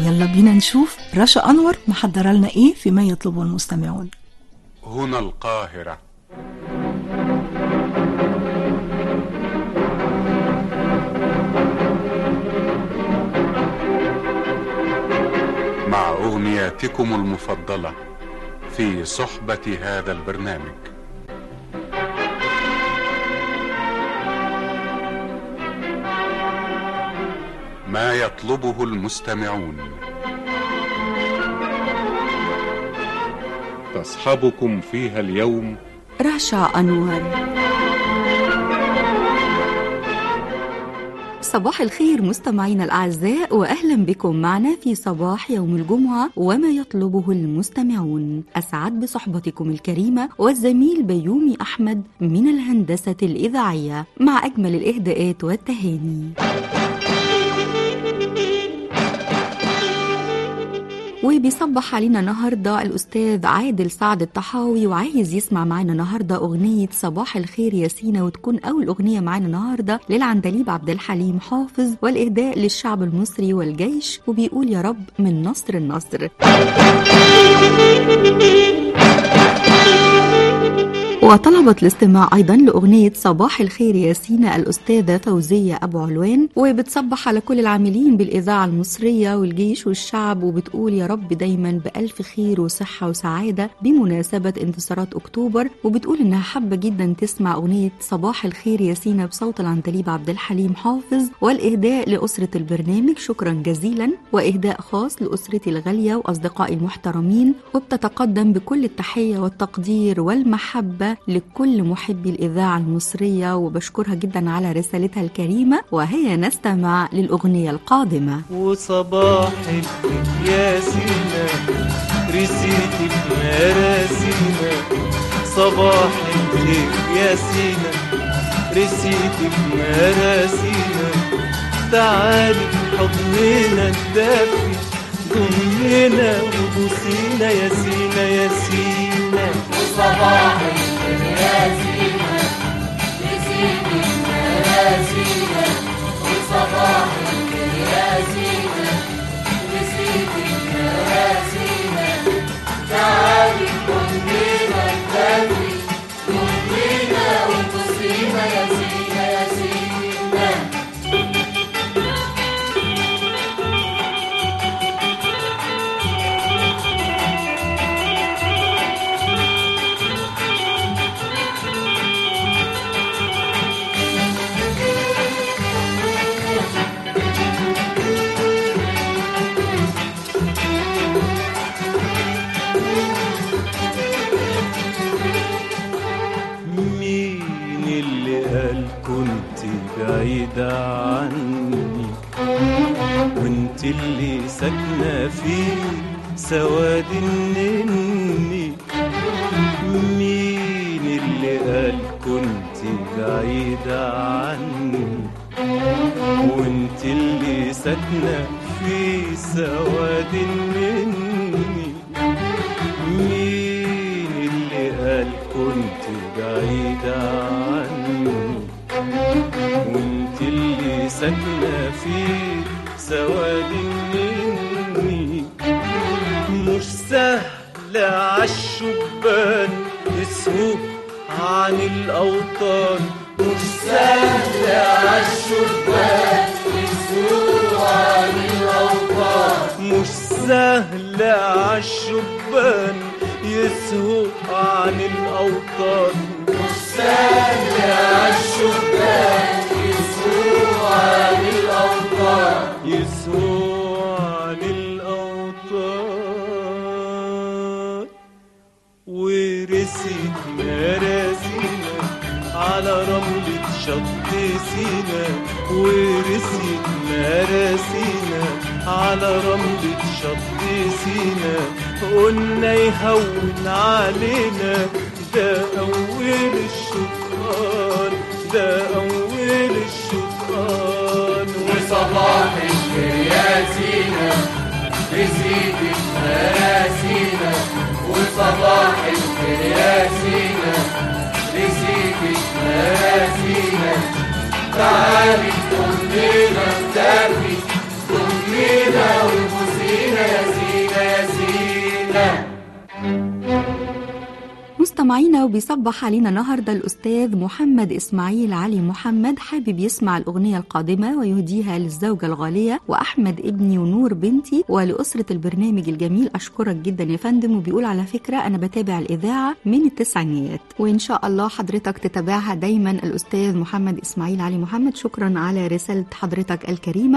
يلا بينا نشوف رشا أنور محضرة لنا إيه فيما يطلبه المستمعون هنا القاهرة مع أغنياتكم المفضلة في صحبة هذا البرنامج ما يطلبه المستمعون تصحبكم فيها اليوم رشا أنور صباح الخير مستمعينا الأعزاء وأهلا بكم معنا في صباح يوم الجمعة وما يطلبه المستمعون أسعد بصحبتكم الكريمة والزميل بيومي أحمد من الهندسة الإذاعية مع أجمل الإهداءات والتهاني وبيصبح علينا النهارده الاستاذ عادل سعد الطحاوي وعايز يسمع معانا النهارده اغنيه صباح الخير يا سينا وتكون اول اغنيه معانا النهارده للعندليب عبد الحليم حافظ والاهداء للشعب المصري والجيش وبيقول يا رب من نصر النصر وطلبت الاستماع أيضا لأغنية صباح الخير يا سينا الأستاذة فوزية أبو علوان وبتصبح على كل العاملين بالإذاعة المصرية والجيش والشعب وبتقول يا رب دايما بألف خير وصحة وسعادة بمناسبة انتصارات أكتوبر وبتقول إنها حابة جدا تسمع أغنية صباح الخير يا سينا بصوت العندليب عبد الحليم حافظ والإهداء لأسرة البرنامج شكرا جزيلا وإهداء خاص لأسرتي الغالية وأصدقائي المحترمين وبتتقدم بكل التحية والتقدير والمحبة لكل محبي الإذاعة المصرية وبشكرها جدا على رسالتها الكريمة وهي نستمع للأغنية القادمة وصباح الخير يا سينا رسيتك مراسينا صباح الخير يا سينا رسيتك مراسينا تعالي في حضننا الدافي ضمنا وبوسينا يا سينا يا سينا وصباح الخير يا سينا نسيت المراسينا وصباح الخير يا سينا نسيت المراسينا تعالي كلنا الدفي كلنا وبصينا يا سينا يا سينا مين اللي قال كنت بعيدة عني وانت اللي ساكنة في سواد النني مين اللي قال كنت بعيدة عني وانت اللي ساكنة في سواد النني مين اللي قال كنت بعيدة عني وانت اللي ساكنة في سواد مني مش سهل عالشبان يسهو عن الأوطان مش سهل عالشبان يسهو عن الأوطان مش سهل عالشبان يسهو عن الأوطان مش سهل عالشبان يسهو عن الأوطان يسهو عن الأوطان ورسيت مراسينا على رملة شط سينا ورسيت مراسينا على رملة شط سينا قلنا يهون علينا ده أول الشطآن ده أول الشطآن وصباح الخير يا سينا نسيت مراسينا وصباح الخير يا سينا نسيت مراسينا تعالي كلنا ندفي كلنا ونبوسينا مستمعينا وبيصبح علينا النهارده الاستاذ محمد اسماعيل علي محمد حابب يسمع الاغنيه القادمه ويهديها للزوجه الغاليه واحمد ابني ونور بنتي ولاسره البرنامج الجميل اشكرك جدا يا فندم وبيقول على فكره انا بتابع الاذاعه من التسعينيات وان شاء الله حضرتك تتابعها دايما الاستاذ محمد اسماعيل علي محمد شكرا على رساله حضرتك الكريمه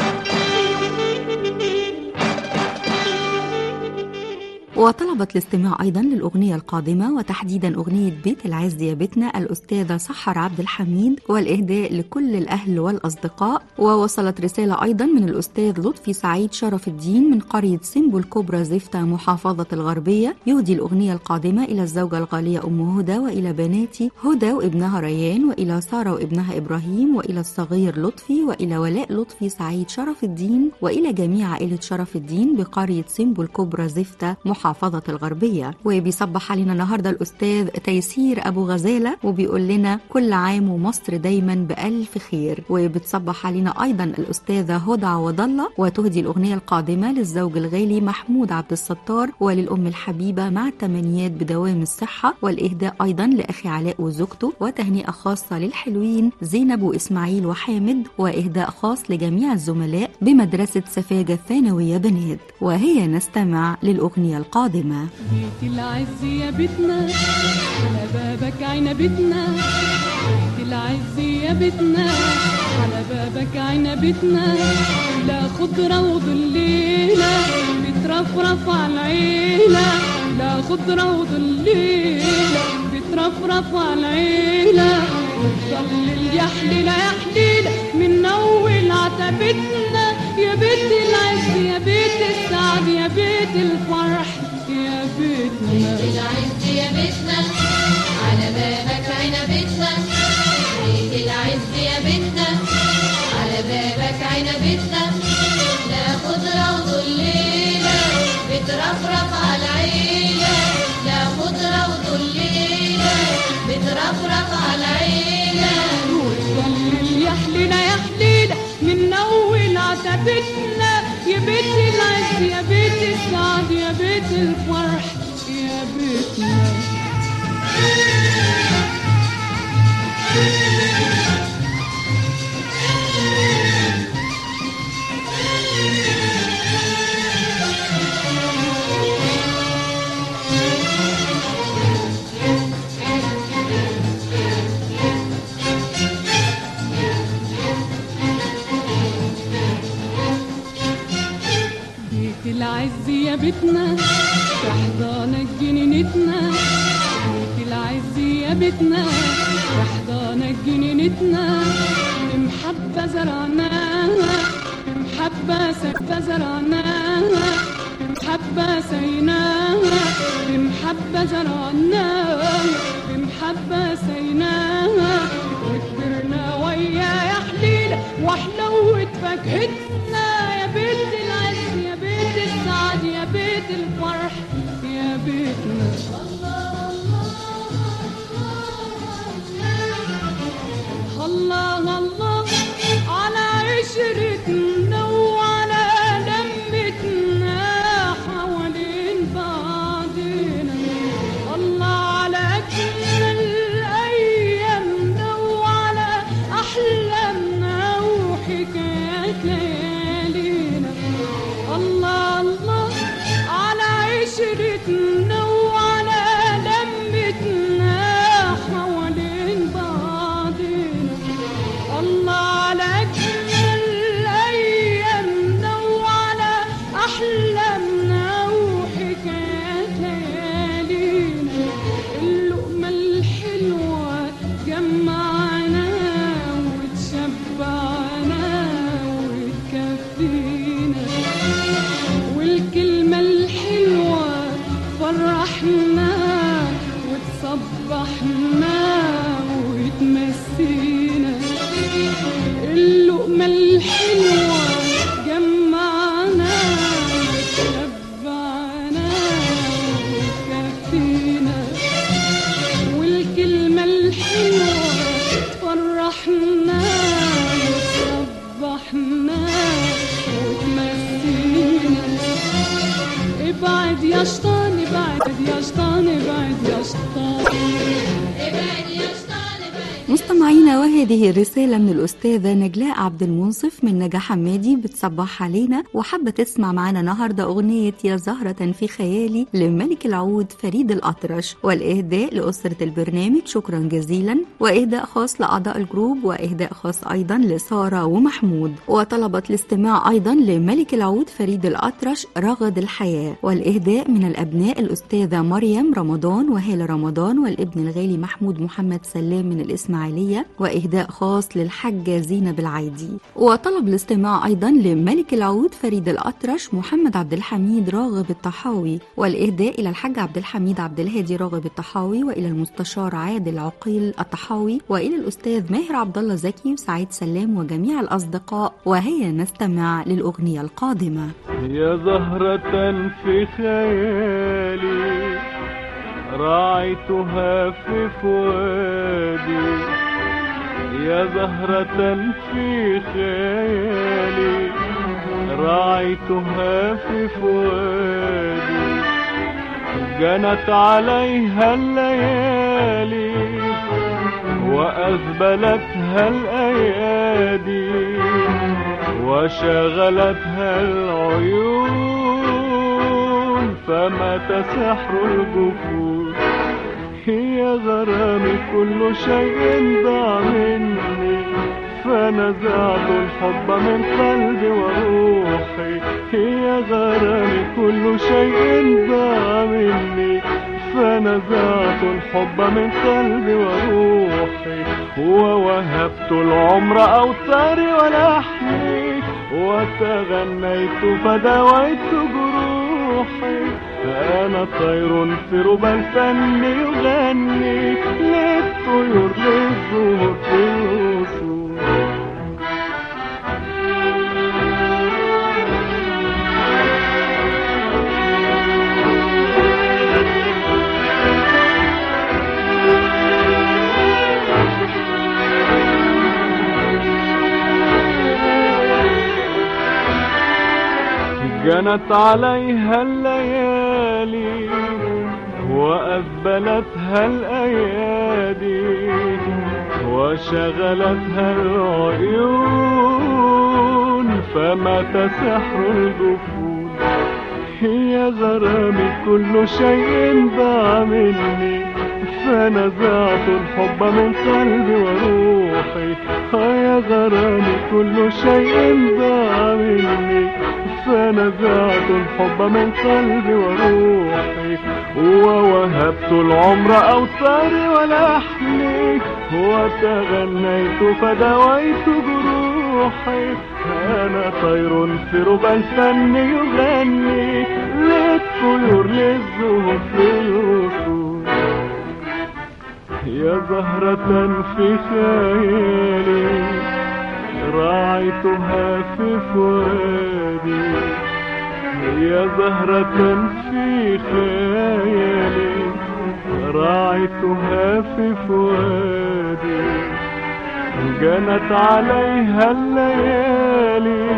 وطلبت الاستماع أيضا للأغنية القادمة وتحديدا أغنية بيت العز يا بيتنا الأستاذة سحر عبد الحميد والإهداء لكل الأهل والأصدقاء ووصلت رسالة أيضا من الأستاذ لطفي سعيد شرف الدين من قرية سمبو الكبرى زفتة محافظة الغربية يهدي الأغنية القادمة إلى الزوجة الغالية أم هدى وإلى بناتي هدى وابنها ريان وإلى سارة وابنها إبراهيم وإلى الصغير لطفي وإلى ولاء لطفي سعيد شرف الدين وإلى جميع عائلة شرف الدين بقرية سمبو الكبرى زفتة محافظة الغربية وبيصبح علينا النهاردة الأستاذ تيسير أبو غزالة وبيقول لنا كل عام ومصر دايما بألف خير وبتصبح علينا أيضا الأستاذة هدى عوض الله وتهدي الأغنية القادمة للزوج الغالي محمود عبد الستار وللأم الحبيبة مع التمنيات بدوام الصحة والإهداء أيضا لأخي علاء وزوجته وتهنئة خاصة للحلوين زينب وإسماعيل وحامد وإهداء خاص لجميع الزملاء بمدرسة سفاجة الثانوية بنات وهي نستمع للأغنية القادمة بيت العز يا بيتنا على بابك عنبتنا بيت العز يا بيتنا على بابك عنبتنا لا خضرة وظليلة بترفرف على العيلة لا خضرة وظليلة بترفرف على العيلة وتضل يا حليلة يا حليلة من أول عتبتنا يا بيت العز يا بيت السعد يا بيت الفرح يا بيتنا العز يا بيتنا على بابك عنبتنا بيت العز يا بيتنا على بابك عنبتنا لا خضرة وظليلة بترفرف على العيلة لا خضرة وظليلة بترفرف على العيلة وتضل يا حليلة يا حليلة من أول عتبتنا يا بيت العز يا بيت السعد يا بيت الفرح يا بيتنا بيت العز يا بيتنا في حضانك جنينتنا بيت العز يا بيتنا في حضانك جنينتنا بمحبة زرعناها بمحبة سكتة زرعناها بمحبة سيناها بمحبة زرعناها بمحبة سيناها وكبرنا ويا يا حليلة وحلوة فاكهتنا يا بيت العز يا بيت السعد يا بيت الفرح يا بيتنا الله الله على عشرتنا وعلى لمتنا حوالين بعضنا الله على أجمل أيامنا وعلى أحلامنا وحكايات ليالينا الله الله على عشرتنا وعلى لمتنا حوالين بعضنا الله على أجمل أيامنا وعلى أحلامنا وحكايات ليالينا اللقمة الحلوة جمعنا وتشبعنا وتكفينا والكلمة الحلوة فرحنا وتصبحنا وتمسينا اللقمة الحلوة جمعنا وتشبعنا وتكفينا والكلمة الحلوة فرحنا وتصبحنا وتمسينا ابعد يا شطان ابعد يا شطان ابعد يا شطان مستمعينا وهذه الرسالة من الأستاذة نجلاء عبد المنصف من نجا حمادي بتصبح علينا وحابة تسمع معنا النهاردة أغنية يا زهرة في خيالي لملك العود فريد الأطرش والإهداء لأسرة البرنامج شكرا جزيلا وإهداء خاص لأعضاء الجروب وإهداء خاص أيضا لسارة ومحمود وطلبت الاستماع أيضا لملك العود فريد الأطرش رغد الحياة والإهداء من الأبناء الأستاذة مريم رمضان وهالة رمضان والابن الغالي محمود محمد سلام من الإسماعيلية وإهداء خاص للحجة زينب العيدي وطلب الاستماع أيضا لملك العود فريد الأطرش محمد عبد الحميد راغب الطحاوي والإهداء إلى الحاج عبد الحميد عبد الهادي راغب الطحاوي وإلى المستشار عادل عقيل الطحاوي وإلى الأستاذ ماهر عبد الله زكي وسعيد سلام وجميع الأصدقاء وهيا نستمع للأغنية القادمة يا زهرة في خيالي راعيتها في فؤادي يا زهرة في خيالي راعيتها في فؤادي جنت عليها الليالي وأذبلتها الأيادي وشغلتها العيون فمات سحر الجفون هي غرامي كل شيء ضاع مني فنزعت الحب من قلبي وروحي هي غرامي كل شيء ضاع مني فنزعت الحب من قلبي وروحي ووهبت العمر أوتاري ولحمي وتغنيت فدويت جروحي أنا طير في ربى الفن يغني للطيور للزهور في الوصول جنت عليها الليالي وأذبلتها الأيادي وشغلتها العيون فمات سحر الجفون هي غرامي كل شيء ضاع مني فنزعت الحب من قلبي وروحي يا غرامي كل شيء ضاع مني فنزعت الحب من قلبي وروحي ووهبت العمر أوتاري ولحمي وتغنيت فدويت جروحي أنا طير في ربى الفن يغني للطيور للزهور في الوصول يا زهرة في خيالي راعيتها في فؤادي يا زهرة في خيالي راعيتها في فؤادي جنت عليها الليالي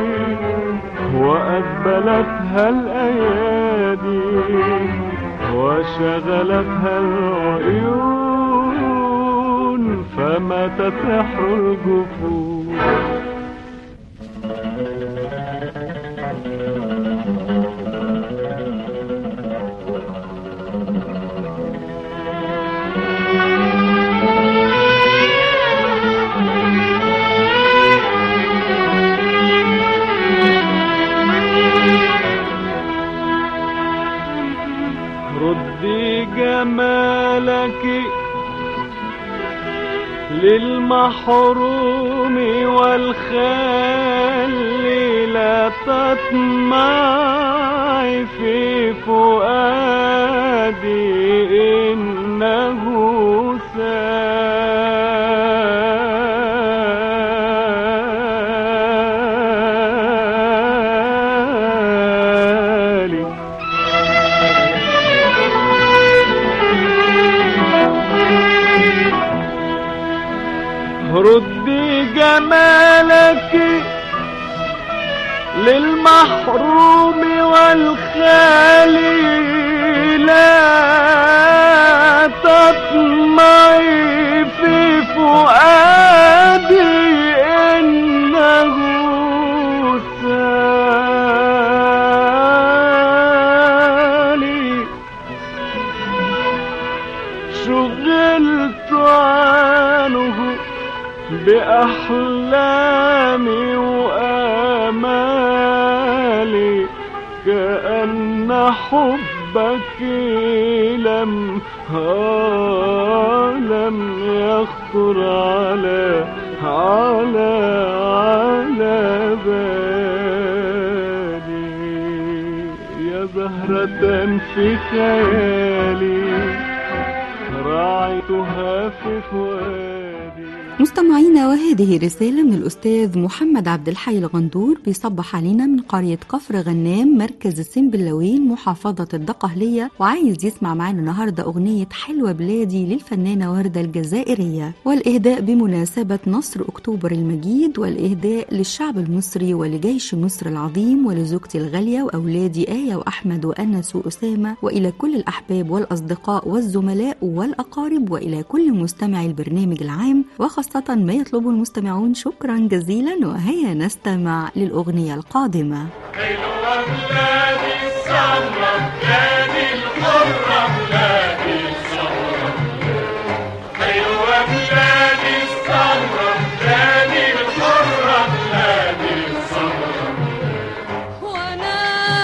وأذبلتها الأيادي وشغلتها العيون فمات سحر الجفون ردي جمالك للمحروم والخال لا تطمعي في فؤادي إنه سالي ردي جمالك للمحروم والخالي لا تطمعي في فؤادي حبك لم آه لم يخطر على على على بالي يا زهرة في خيالي راعيتها في فؤادي مستمعينا وهذه رسالة من الأستاذ محمد عبد الحي الغندور بيصبح علينا من قرية كفر غنام مركز السنبلاوين محافظة الدقهلية وعايز يسمع معانا النهاردة أغنية حلوة بلادي للفنانة وردة الجزائرية والإهداء بمناسبة نصر أكتوبر المجيد والإهداء للشعب المصري ولجيش مصر العظيم ولزوجتي الغالية وأولادي آية وأحمد وأنس وأسامة وإلى كل الأحباب والأصدقاء والزملاء والأقارب وإلى كل مستمعي البرنامج العام وخاصة ما يطلبه المستمعون شكرا جزيلا وهيا نستمع للأغنية القادمة حلوة بلادي السمرة بلادي الحرة بلادي السمرة حلوة بلادي السمرة بلادي الحرة بلادي السمرة وانا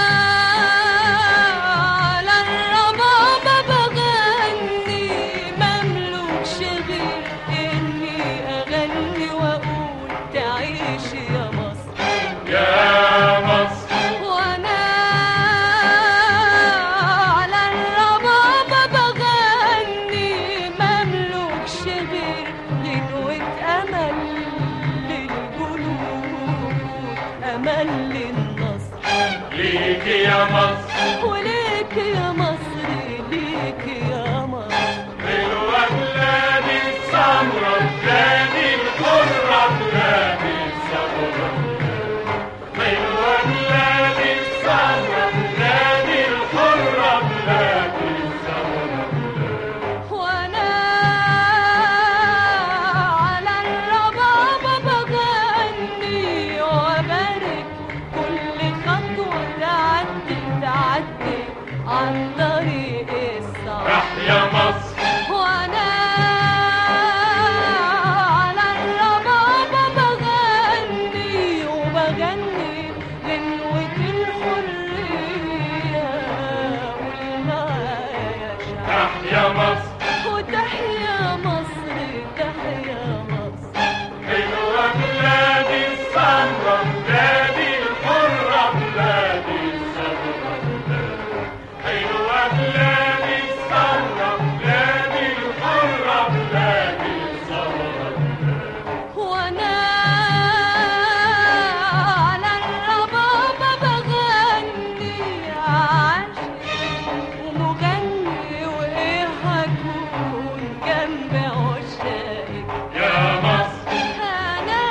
على الربابة بغني مملوكش غير اني اغني واقول تعيش يا مصر يا مصر وانا على الربابة بغني مملوكش غير غنوة امل للجنود امل للنصر ليك يا مصر وليك يا مصر ليك يا مصر حلوة بلادي السمرة بلادي الحرة بلادي السمرة حلوة بلادي السمرة بلادي الحرة بلادي السمرة وانا على الربابة بغني وبارك كل خطوة تعدي تعدي عن طريق الصعب تحيا مصر وانا على الربابة بغني وبغني غنوة الحرية والمعايا شعب تحيا مصر وتحيا مصر تحيا مصر حلوة بلادي السمرة بلادي الحرة بلادي السمرة حلوة بلادي السمرة بلادي الحرة بلادي السمرة وانا على الربابة بغني عاشق ومغني وايه هكون جنب عشاقك يا مصر انا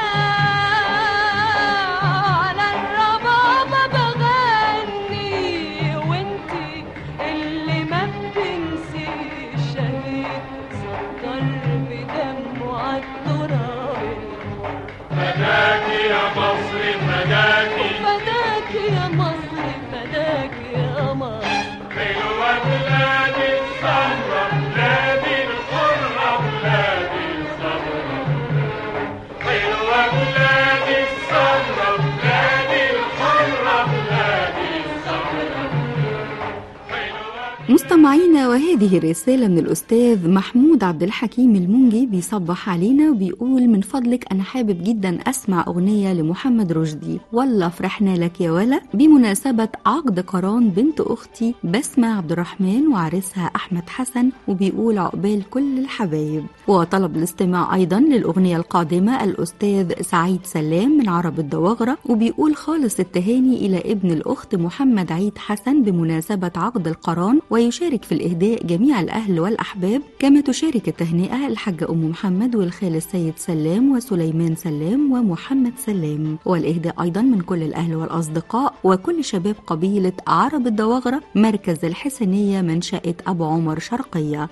على الربابة بغني وانتي اللي ما بتنسيش شهيد سكر بدمه عالتراب فداكي يا مصر فداكي فداك يا مصر فداك يا مصر حلوة بلادي السمرة بلادي الحرة بلادي السمرة حلوة بلادي السمرة بلادي الحرة بلادي السمرة حلوة مستمعينا وهذه رسالة من الأستاذ محمود عبد الحكيم المنجي بيصبح علينا وبيقول من فضلك أنا حابب جدا أسمع أغنية لمحمد رشدي والله فرحنا لك يا ولا بمناسبة عقد قران بنت أختي بسمة عبد الرحمن وعريسها أحمد حسن وبيقول عقبال كل الحبايب وطلب الاستماع أيضا للأغنية القادمة الأستاذ سعيد سلام من عرب الدواغرة وبيقول خالص التهاني إلى ابن الأخت محمد عيد حسن بمناسبة عقد القران ويشارك في الإهداء جميع الأهل والأحباب كما تشارك التهنئة الحاجة أم محمد والخال السيد سلام وسليمان سلام ومحمد سلام والإهداء أيضا من كل الأهل والأصدقاء وكل شباب قبيلة عرب الدواغرة مركز الحسنية منشأة أبو عمر شرقية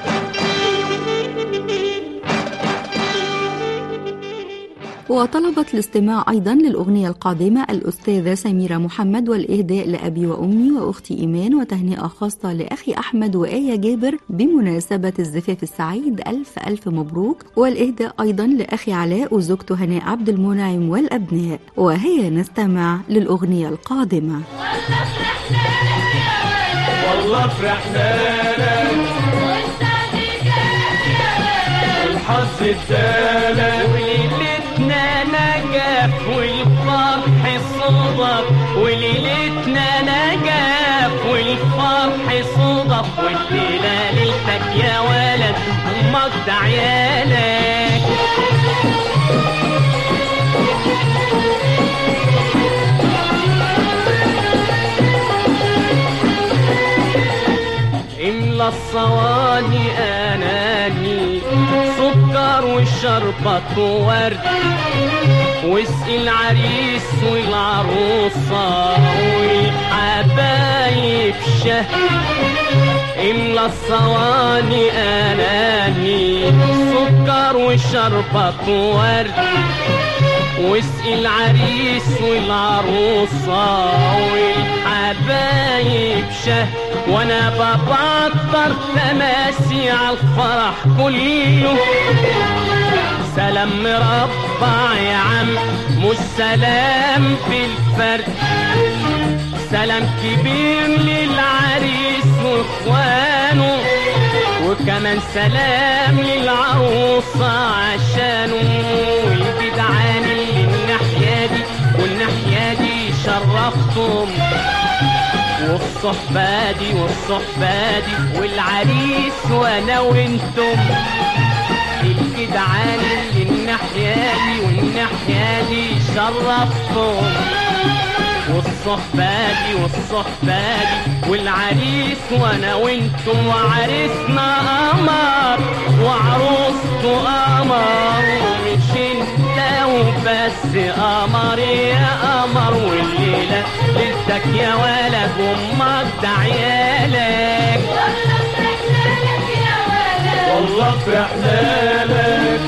وطلبت الاستماع أيضا للأغنية القادمة الأستاذة سميرة محمد والإهداء لأبي وأمي وأختي إيمان وتهنئة خاصة لأخي أحمد وآية جابر بمناسبة الزفاف السعيد ألف ألف مبروك والإهداء أيضا لأخي علاء وزوجته هناء عبد المنعم والأبناء وهيا نستمع للأغنية القادمة والله فرحنا لك يا والله فرحنا لك والسعد جالك يا ولد الحظ ادالك وليلتنا نجف والفرح صدف وليلتنا نجف والفرح صدف والليلة ليلتك يا ولد أمك ده عيالك املى الصواني اناني سكر والشربة ورد واسقي العريس والعروسة والحبايب شهد املى الصواني اناني سكر والشربة ورد واسقي العريس والعروسة والحبايب شه وانا ببطر تماسي على الفرح كله سلام مربع يا عم مش سلام في الفرد سلام كبير للعريس واخوانه وكمان سلام للعروسة عشانه والجدعان اللي الناحية دي والناحية دي شرفتهم والصحبة دي والصحبة دي والعريس وانا وانتم الجدعان اللي الناحية دي والناحية دي شرفتهم والصحبة دي والصحبة دي والعريس وانا وانتم وعريسنا قمر وعروسته قمر ومش انت وبس قمر يا قمر والليلة ليلتك يا ولد وامك ده عيالك والله فرحنا لك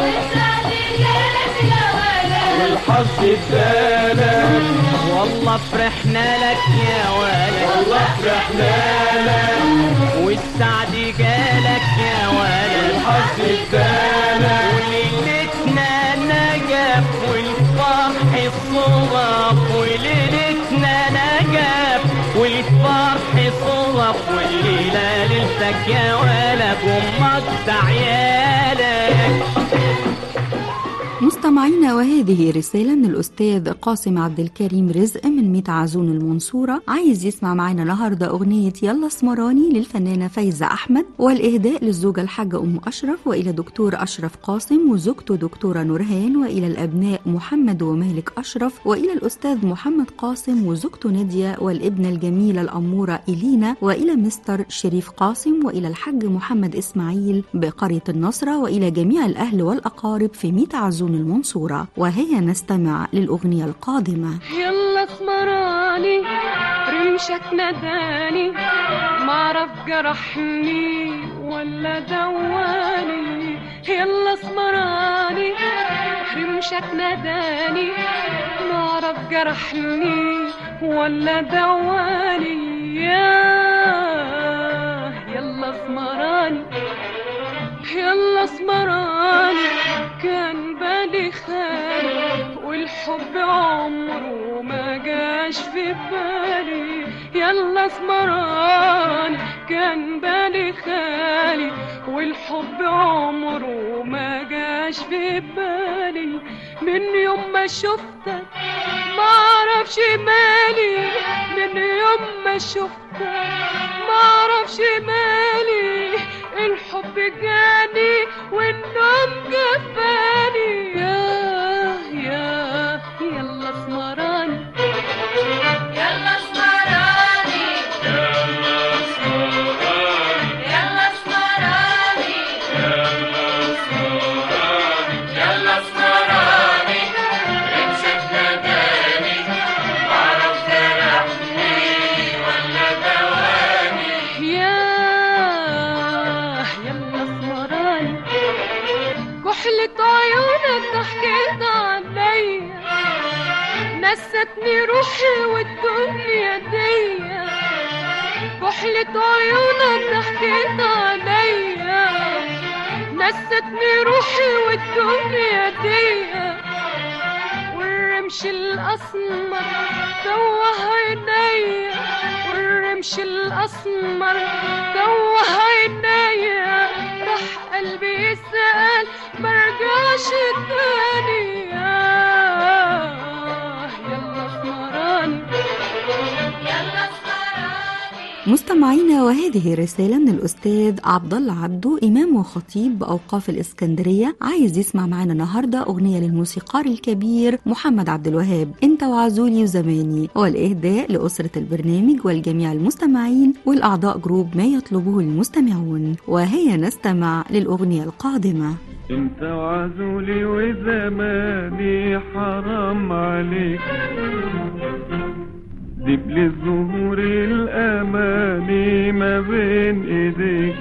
يا ولد والله فرحنا لك والسعد جالك يا ولد والحظ ادالك والله فرحنا لك يا ولد والله فرحنا لك والسعد جالك يا ولد الحظ ادالك وليلتنا نجف والفرح صرف وليلتنا نجف والفرح صرف والليلة ليلتك يا ولد وامك ده عيالك مستمعينا وهذه رسالة من الأستاذ قاسم عبد الكريم رزق من ميت عزون المنصورة عايز يسمع معنا النهاردة أغنية يلا اسمراني للفنانة فايزة أحمد والإهداء للزوجة الحاجة أم أشرف وإلى دكتور أشرف قاسم وزوجته دكتورة نورهان وإلى الأبناء محمد ومالك أشرف وإلى الأستاذ محمد قاسم وزوجته نادية والابنة الجميلة الأمورة إلينا وإلى مستر شريف قاسم وإلى الحاج محمد إسماعيل بقرية النصرة وإلى جميع الأهل والأقارب في ميت عزون المنصورة وهيا نستمع للأغنية القادمة يلا اسمراني رمشك نداني معرف جرحني ولا دواني يلا اسمراني رمشك نداني معرف جرحني ولا دواني يا يلا اسمراني يلا اسمراني كان بالي خالي والحب عمره ما جاش في بالي يلا اسمراني كان بالي خالي والحب عمره ما جاش في بالي من يوم ما شفتك ما اعرفش مالي من يوم ما شفتك ما اعرفش مالي الحب جاني والنوم جفاني يا يا يلا اسمراني يلا اسمراني يلا اسمراني يلا اسمراني امسك نداني معرف جرحني ولا دواني يا يلا اسمراني كحلة عيونك ضحكت عليا نستني روحي والدنيا ديا كحلة عيونك ضحكت عليا نستني روحي والدنيا ديا والرمش الأسمر توه عينيا والرمش الرمش الأسمر توه عينيا راح قلبي يسأل مرجعش تاني آه، يلا اسمراني يلا اسمراني مستمعينا وهذه رسالة من الأستاذ عبد الله عبدو إمام وخطيب بأوقاف الإسكندرية عايز يسمع معنا النهاردة أغنية للموسيقار الكبير محمد عبد الوهاب أنت وعزولي وزماني والإهداء لأسرة البرنامج والجميع المستمعين والأعضاء جروب ما يطلبه المستمعون وهيا نستمع للأغنية القادمة انت وعزولي وزماني حرام عليك جيب لي الزهور الاماني ما بين ايديك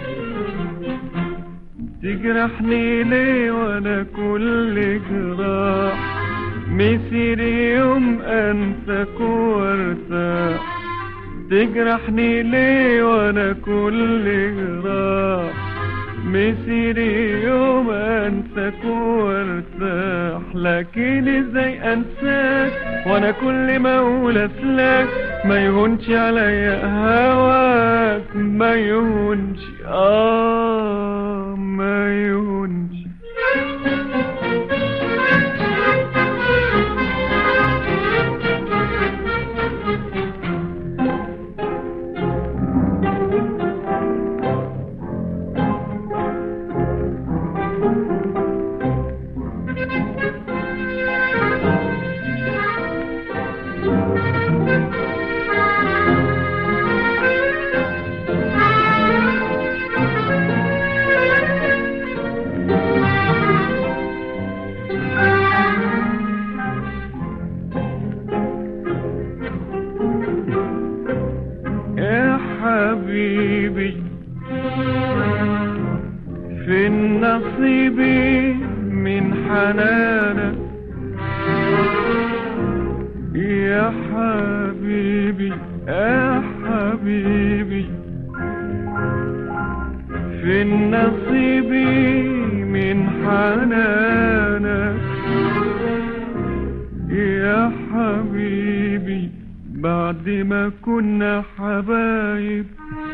تجرحني ليه وانا كل جراح مسير يوم انساك وارتاح تجرحني ليه وانا كل جراح مسيري يوم انساك وارتاح لكن ازاي انساك وانا كل ما اقول اسلاك ما يهونش عليا هواك ما يهونش اه ما يهونش يا حبيبي في النصيب من حنانك يا حبيبي يا حبيبي في النصيب من حنانك يا حبيبي بعد ما كنا حبايب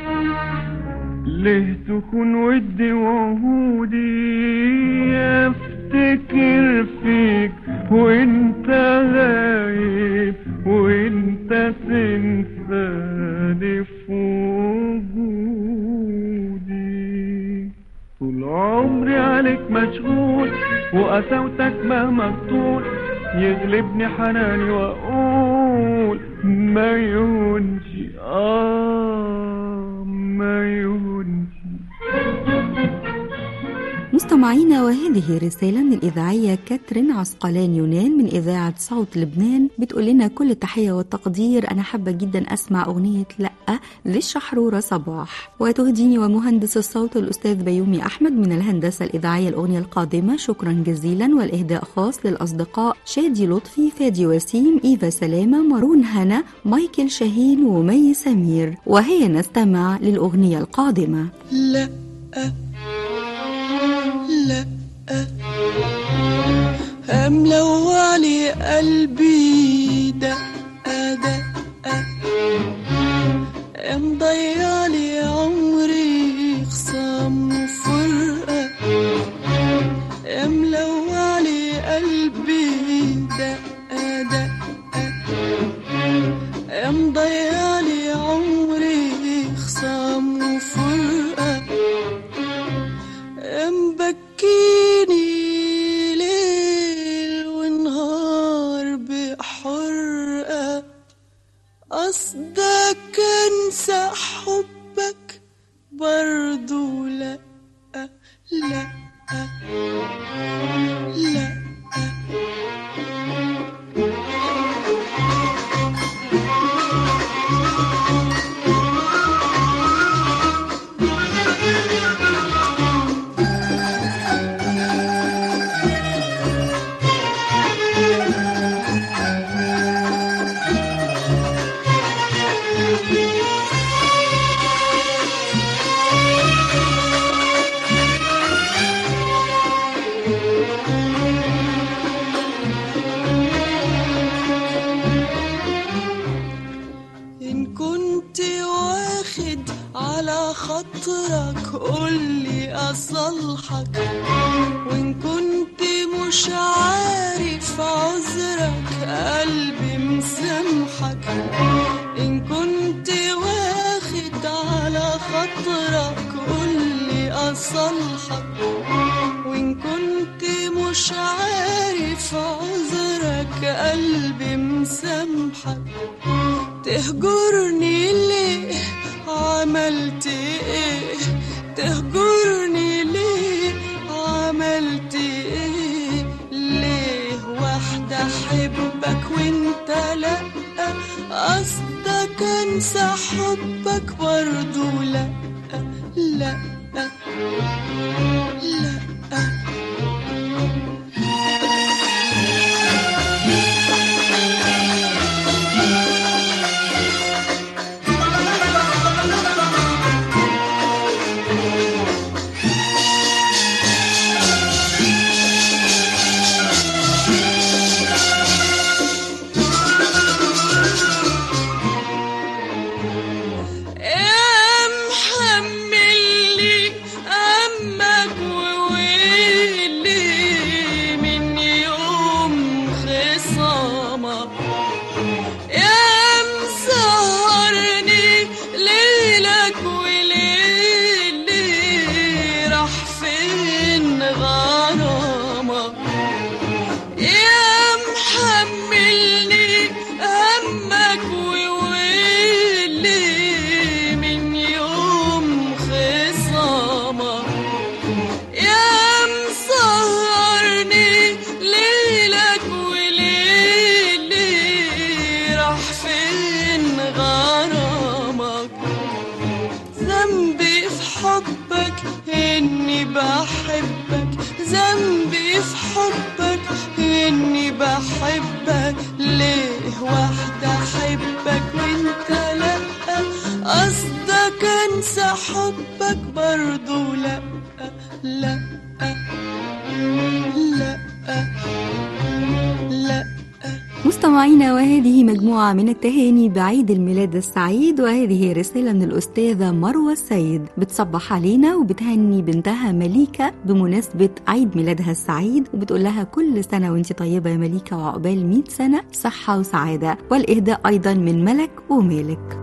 ليه تكون ودي وعهودي افتكر فيك وانت غايب وانت تنساني في وجودي طول عمري عليك مشغول وقساوتك مهما تطول يغلبني حناني واقول ما يهونش اه ما يهونش مستمعينا وهذه رسالة من الإذاعية كاترين عسقلان يونان من إذاعة صوت لبنان بتقول لنا كل التحية والتقدير أنا حابة جدا أسمع أغنية لأ للشحرورة صباح وتهديني ومهندس الصوت الأستاذ بيومي أحمد من الهندسة الإذاعية الأغنية القادمة شكرا جزيلا والإهداء خاص للأصدقاء شادي لطفي فادي وسيم إيفا سلامة مارون هنا مايكل شاهين ومي سمير وهي نستمع للأغنية القادمة لا لا ملوع لي قلبي دقة دقة مضيع لي عمري خصام وفرقة ملوع لي قلبي دقة دقة مضيع لي عمري خصام وفرقة مبكيني ليل ونهار بحرقة قصدك انسى حبك برضو لا لا لا على خاطرك قولي أصلحك وإن كنت مش عارف عذرك قلبي مسامحك إن كنت واخد على خاطرك قولي أصلحك وإن كنت مش عارف عذرك قلبي مسامحك تهجرني ليه عملت ايه تهجرني ليه عملت ايه ليه واحدة احبك وانت لا قصدك انسى حبك برضو لا لا لا يا محملي همك وويلي من يوم خصامك يا مسهرني ليلك وليلي راح فين غرامك يا محملني همك وويلي من يوم خصامك يا مسهرني ليلك وليلي راح فين غرامك ذنبي في حبك اني بحبك ذنبي في حبك اني بحبك ليه واحدة احبك وانت لا قصدك انسى حبك برضو لا لا لا لا مستمعينا وهذه مجموعة من التهاني بعيد الميلاد السعيد وهذه رسالة من الأستاذة مروة السيد بتصبح علينا وبتهني بنتها مليكة بمناسبة عيد ميلادها السعيد وبتقول لها كل سنة وانت طيبة يا مليكة وعقبال 100 سنة صحة وسعادة والإهداء أيضا من ملك ومالك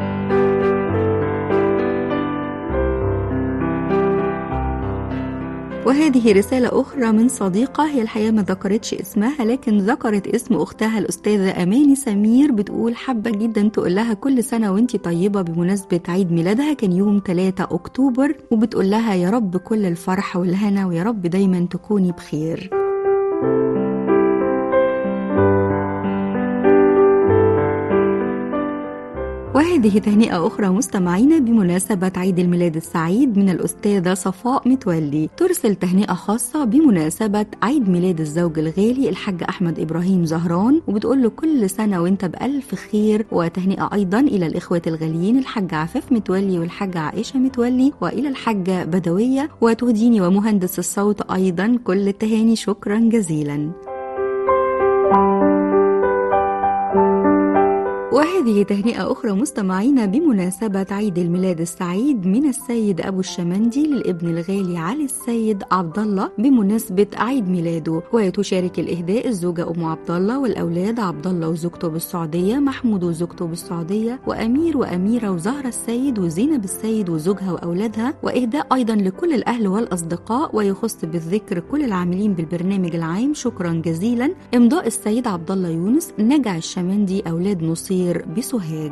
وهذه رسالة أخرى من صديقة هي الحقيقة ما ذكرتش اسمها لكن ذكرت اسم أختها الأستاذة أماني سمير بتقول حابة جدا تقول لها كل سنة وانتي طيبة بمناسبة عيد ميلادها كان يوم 3 أكتوبر وبتقول لها يا رب كل الفرح والهنا ويا رب دايما تكوني بخير وهذه تهنئة أخرى مستمعينا بمناسبة عيد الميلاد السعيد من الأستاذة صفاء متولي ترسل تهنئة خاصة بمناسبة عيد ميلاد الزوج الغالي الحاج أحمد إبراهيم زهران وبتقول له كل سنة وانت بألف خير وتهنئة أيضا إلى الإخوة الغاليين الحاج عفاف متولي والحاجة عائشة متولي وإلى الحاجة بدوية وتهديني ومهندس الصوت أيضا كل التهاني شكرا جزيلا وهذه تهنئة أخرى مستمعينا بمناسبة عيد الميلاد السعيد من السيد أبو الشمندي للابن الغالي علي السيد عبد الله بمناسبة عيد ميلاده وتشارك الإهداء الزوجة أم عبد الله والأولاد عبد الله وزوجته بالسعودية محمود وزوجته بالسعودية وأمير وأميرة وزهرة السيد وزينب السيد وزوجها وأولادها وإهداء أيضا لكل الأهل والأصدقاء ويخص بالذكر كل العاملين بالبرنامج العام شكرا جزيلا إمضاء السيد عبد الله يونس نجع الشمندي أولاد نصير بسوهاج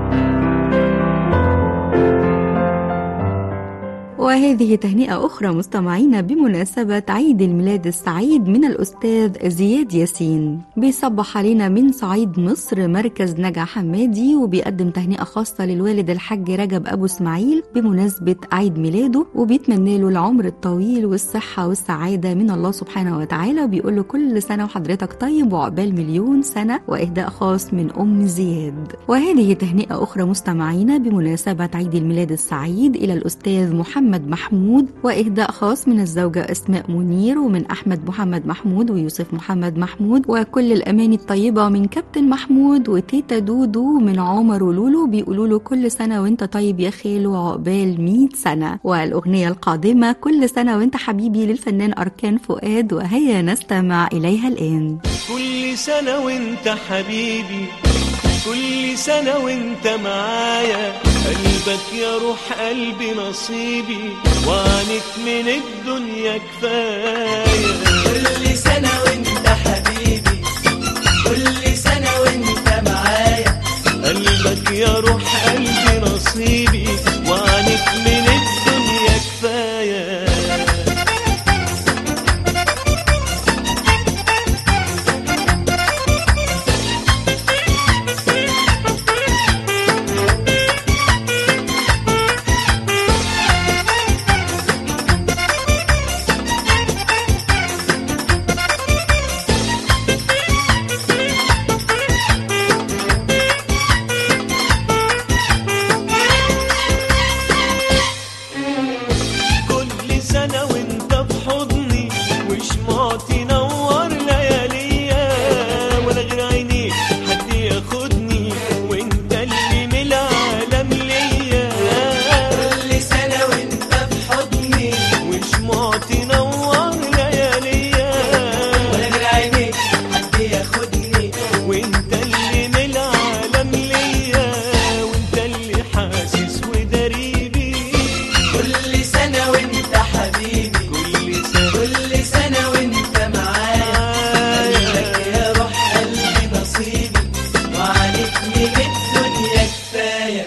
وهذه تهنئة أخرى مستمعينا بمناسبة عيد الميلاد السعيد من الأستاذ زياد ياسين بيصبح علينا من صعيد مصر مركز نجع حمادي وبيقدم تهنئة خاصة للوالد الحاج رجب أبو إسماعيل بمناسبة عيد ميلاده وبيتمنى له العمر الطويل والصحة والسعادة من الله سبحانه وتعالى وبيقول له كل سنة وحضرتك طيب وعقبال مليون سنة وإهداء خاص من أم زياد وهذه تهنئة أخرى مستمعينا بمناسبة عيد الميلاد السعيد إلى الأستاذ محمد محمد محمود وإهداء خاص من الزوجة أسماء منير ومن أحمد محمد محمود ويوسف محمد محمود وكل الأماني الطيبة من كابتن محمود وتيتا دودو من عمر ولولو بيقولوا له كل سنة وانت طيب يا خالو عقبال 100 سنة والأغنية القادمة كل سنة وانت حبيبي للفنان أركان فؤاد وهيا نستمع إليها الآن كل سنة وانت حبيبي كل سنة وانت معايا قلبك يا روح قلبي نصيبي وعنك من الدنيا كفاية كل سنة وانت حبيبي كل سنة وانت معايا قلبك يا روح قلبي نصيبي وعنك من الدنيا كفاية كل سنة وانت في حضني وشمعتي نور لياليا ولا غير عينيك حد ياخدني وانت اللي من العالم ليا كل سنة وانت في حضني وشمعتي نور لياليا ولا غير عينيك حد ياخدني وانت اللي من العالم ليا وانت اللي حاسس ودريبي كل سنة وانت حبيبي كل سنة كل سنة وانت معايا قلبك يا روح قلبي نصيبي وعليك من الدنيا كفاية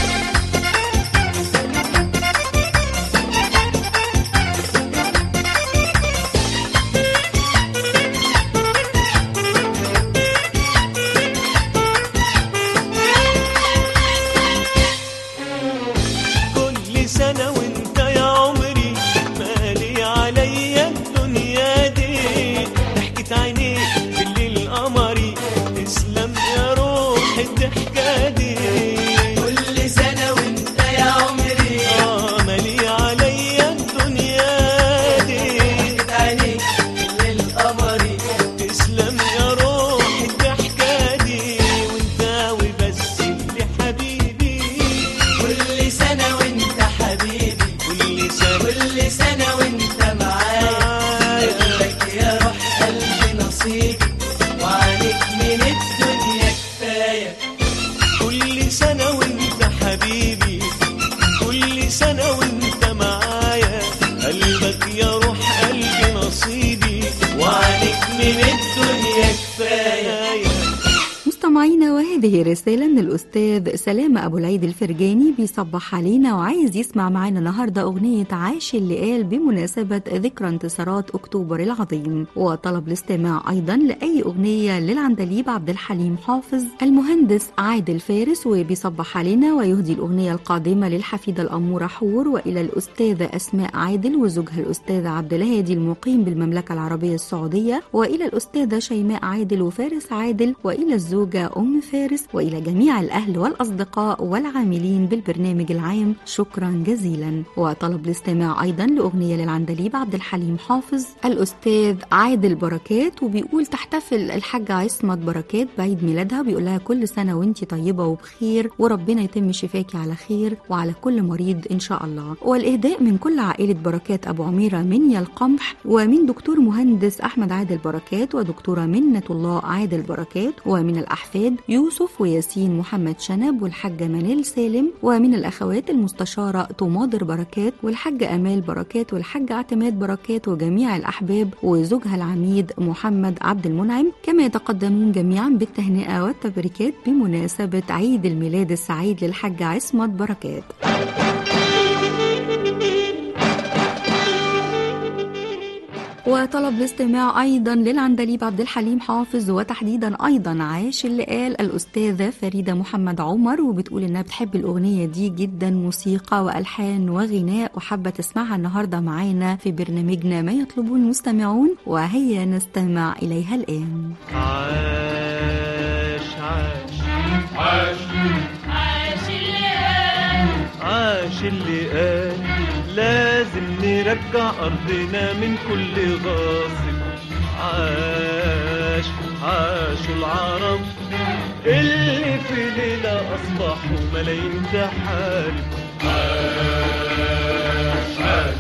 كل سنة وانت يا عمري مالي عليا الدنيا دي ضحكة عينيك بالليل قمري تسلم يا روح الضحكة دي كل سنة وانت يا عمري اه مالي عليا الدنيا دي ضحكت عينيك الليل قمري تسلم يا روح الضحكة دي وانت وبس اللي حبيبي كل سنة وانت حبيبي كل سنة كل سنة وانت معايا قلبك يا روح قلبي نصيبي وعليك من الدنيا كفاية كل سنة وانت حبيبي كل سنة وانت معايا قلبك يا روح قلبي نصيبي وعليك من الدنيا كفاية مستمعينا وهذه رسالة من الأستاذ سلامة أبو العيد الفرجاني بيصبح علينا وعايز يسمع معانا النهاردة أغنية عاش اللي قال بمناسبة ذكرى انتصارات أكتوبر العظيم وطلب الاستماع أيضا لأي أغنية للعندليب عبد الحليم حافظ المهندس عادل فارس وبيصبح علينا ويهدي الأغنية القادمة للحفيدة الأمورة حور وإلى الأستاذة أسماء عادل وزوجها الأستاذ عبد الهادي المقيم بالمملكة العربية السعودية وإلى الأستاذة شيماء عادل وفارس عادل وإلى الزوجة أم فارس وإلى جميع الأهل والأصدقاء والعاملين بالبرنامج العام شكرا جزيلا وطلب الاستماع أيضا لأغنية للعندليب عبد الحليم حافظ الأستاذ عادل بركات وبيقول تحتفل الحاجة عصمت بركات بعيد ميلادها بيقول لها كل سنة وانت طيبة وبخير وربنا يتم شفاكي على خير وعلى كل مريض إن شاء الله والإهداء من كل عائلة بركات أبو عميرة من القمح ومن دكتور مهندس أحمد عادل بركات ودكتورة منة الله عادل بركات ومن الأحفاد يوسف وياسين محمد شنب والحاجة منال سالم ومن الأخوات المستشارة طماضر بركات والحاجة أمال بركات والحاجة اعتماد بركات وجميع الأحباب وزوجها العميد محمد عبد المنعم كما يتقدمون جميعا بالتهنئة والتبريكات بمناسبة عيد الميلاد السعيد للحاجة عصمت بركات وطلب الاستماع ايضا للعندليب عبد الحليم حافظ وتحديدا ايضا عاش اللي قال الاستاذه فريده محمد عمر وبتقول انها بتحب الاغنيه دي جدا موسيقى والحان وغناء وحابه تسمعها النهارده معانا في برنامجنا ما يطلبون المستمعون وهيا نستمع اليها الان عاش عاش عاش عاش اللي قال عاش اللي قال لازم نرجع أرضنا من كل غاصب عاش عاشوا العرب اللي في ليلة أصبحوا ملايين تحارب عاش عاش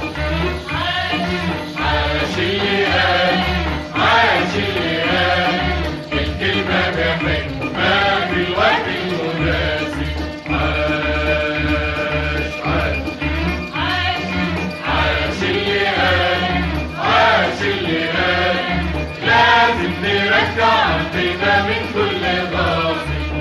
عاش اللي قال عاش اللي قال الكلمة بحكمة في الوقت المناسب عاش عاش عاش اللي قال عاش اللي قال لازم نرجع أرضنا من كل غاصب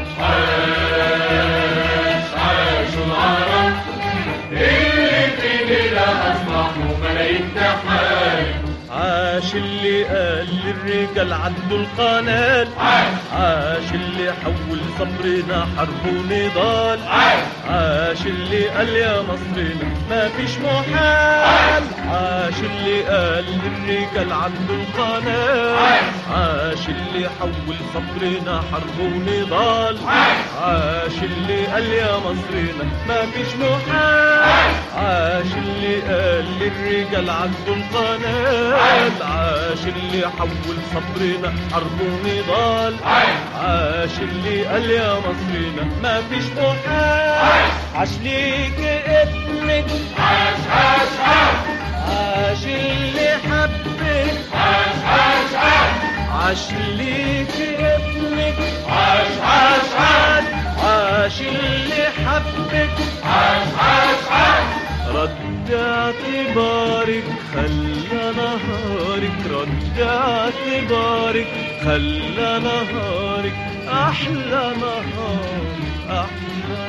عاش عاشوا العرب اللي في ليلة أصبحوا ملايين تحارب عاش اللي قال للرجال عدوا القنال عاش عاش اللي حول صبرنا حرب ونضال عاش عاش اللي قال يا مصرنا ما فيش محال عاش اللي قال للرجال عدوا القنال عاش عاش اللي حول صبرنا حرب ونضال عاش عاش اللي قال يا مصرنا ما فيش محال عاش اللي قال للرجال عدوا القنال عاش اللي حول صبرنا حرب ونضال عاش اللي قال يا مصرنا ما فيش محال عاش ليك ابنك عاش عاش عاش عاش اللي حبك عاش عاش عاش عاش ليك ابنك عاش عاش عاش عاش اللي حبك عاش عاش عاش رد اعتبارك خلى نهارك رد اعتبارك خلى نهارك احلى نهار احلى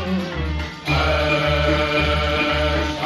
نهار عاش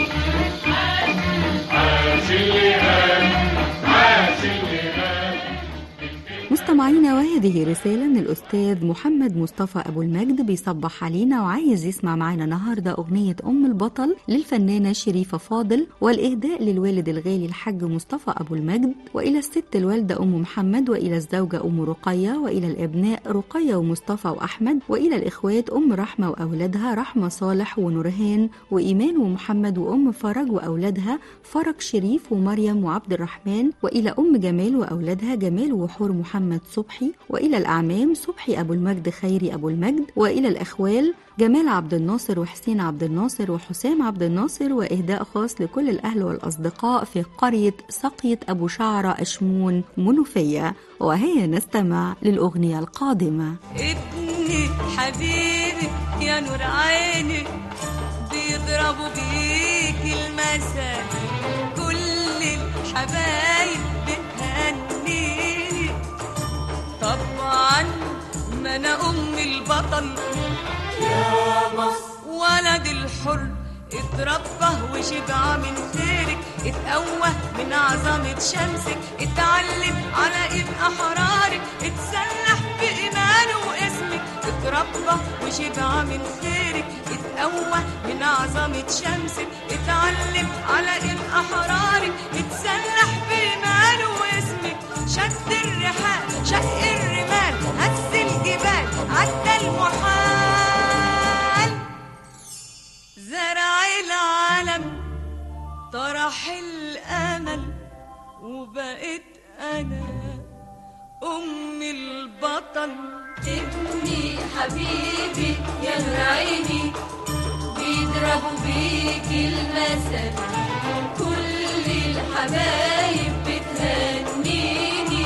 عاش عاش اللي قال عاش اللي قال مستمعينا وهذه رسالة من الأستاذ محمد مصطفى أبو المجد بيصبح علينا وعايز يسمع معنا النهاردة أغنية أم البطل للفنانة شريفة فاضل والإهداء للوالد الغالي الحاج مصطفى أبو المجد وإلى الست الوالدة أم محمد وإلى الزوجة أم رقية وإلى الأبناء رقية ومصطفى وأحمد وإلى الإخوات أم رحمة وأولادها رحمة صالح ونورهان وإيمان ومحمد وأم فرج وأولادها فرج شريف ومريم وعبد الرحمن وإلى أم جمال وأولادها جمال وحور محمد صبحي وإلى الأعمام صبحي أبو المجد خيري أبو المجد وإلى الأخوال جمال عبد الناصر وحسين عبد الناصر وحسام عبد الناصر وإهداء خاص لكل الأهل والأصدقاء في قرية سقية أبو شعرة أشمون منوفية وهيا نستمع للأغنية القادمة ابني حبيبي يا نور عيني بيضربوا بيك المثل كل الحبايب بتهنيني طبعا ما انا ام البطل يا مصر ولد الحر اتربى وشبع من خيرك اتقوى من عظمة شمسك اتعلم على ايد احرارك اتسلح بإيمانه واسمك اتربى وشبع من خيرك اتقوى من عظمة شمسك اتعلم على ايد احرارك اتسلح بإيمانه واسمك شد الرحال شق الرمال هز الجبال عدى المحال زرع العالم طرح الامل وبقيت انا ام البطل ابني حبيبي يا نور عيني بيضربوا بيك المثل كل الحبايب بتهنيني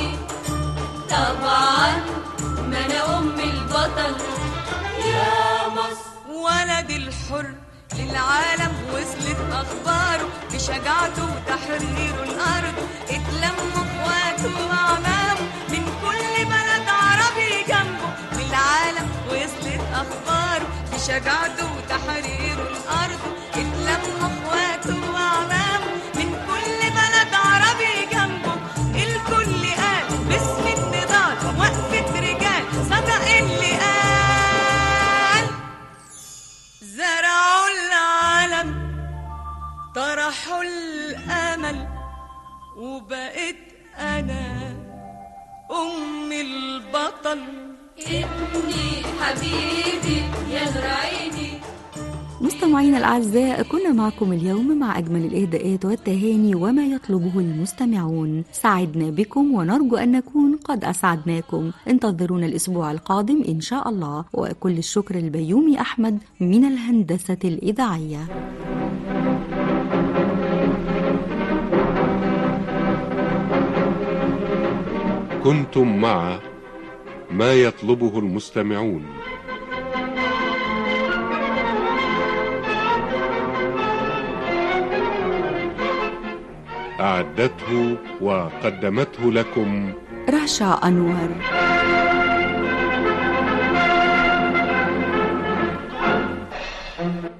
طبعا ما انا ام البطل يا مصر ولد الحر للعالم وصلت اخباره بشجاعته وتحرير الارض اتلموا اخواته واعمامه من كل بلد عربي جنبه للعالم وصلت اخباره بشجاعته وتحرير الارض اتلموا اخواته واعمامه من كل بلد عربي جنبه الكل قال باسم النضال وقفة رجال صدق اللي قال زرعوا العالم طرحوا الامل وبقيت انا ام البطل ابني حبيبي يا نور عيني مستمعينا مستمعينا الأعزاء كنا معكم اليوم مع أجمل الإهداءات والتهاني وما يطلبه المستمعون سعدنا بكم ونرجو أن نكون قد أسعدناكم انتظرونا الأسبوع القادم إن شاء الله وكل الشكر البيومي أحمد من الهندسة الإذاعية كنتم مع ما يطلبه المستمعون أعدته وقدمته لكم رشا أنور Thank you.